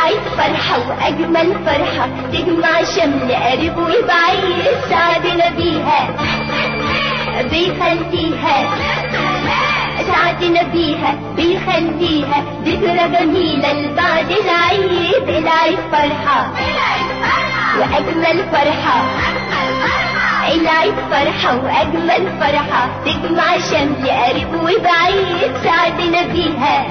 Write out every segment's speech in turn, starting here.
العيد فرحة وأجمل فرحة تجمع شمل قريب وبعيد سعدنا بيها بيخليها سعدنا بيها بيخليها ذكرى جميلة لبعد العيد العيد فرحة وأجمل فرحة العيد فرحة وأجمل فرحة تجمع شمل قريب وبعيد سعدنا بيها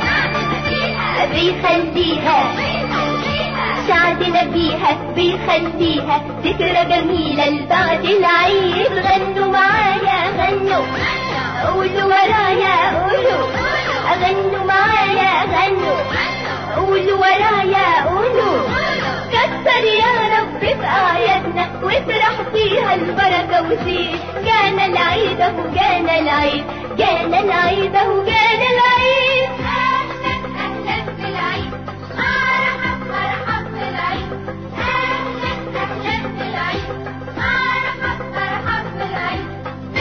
بيخليها سعدنا بيها بيخليها ذكرى جميلة لبعد العيد غنوا معايا غنوا قولوا ورايا قولوا غنوا معايا غنوا قولوا ورايا قولوا كتر يا رب في اعيادنا وافرح فيها البركة وزيد جانا العيد اهو جانا العيد جانا العيد اهو جانا العيد أهلا أهلا بالعيد مرحب مرحب بالعيد أهلا أهلا بالعيد مرحب مرحب بالعيد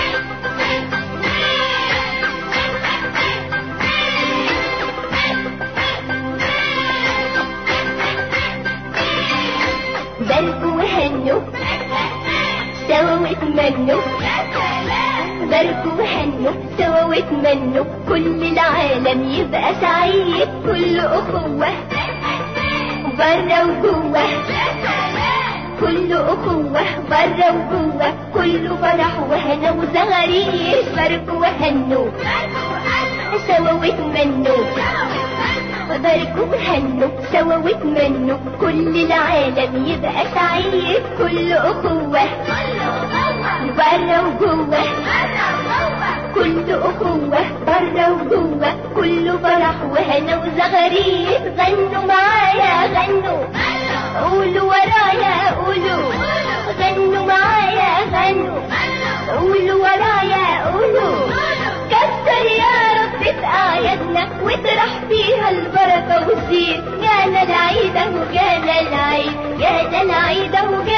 باركوا وهنوا سوا واتمنوا باركوا وهنوا سوا واتمنوا كل العالم يبقى سعيد كل أخوة برا وجوه كل أخوة برا وجوه كله فرح وهنا وزغاريد باركوا وهنوا سوا واتمنوا باركوا وهنوا سوا واتمنوا كل العالم يبقى سعيد كل أخوة برا وجوه كل أخوة برا وجوه كله فرح وهنا وزغاريد غنوا معايا غنوا قولوا ورايا قولوا غنوا معايا غنوا قولوا ورايا قولوا كتر يا رب في اعيادنا واطرح فيها البركة والزين جانا العيد اهو جانا العيد جانا العيد اهو جانا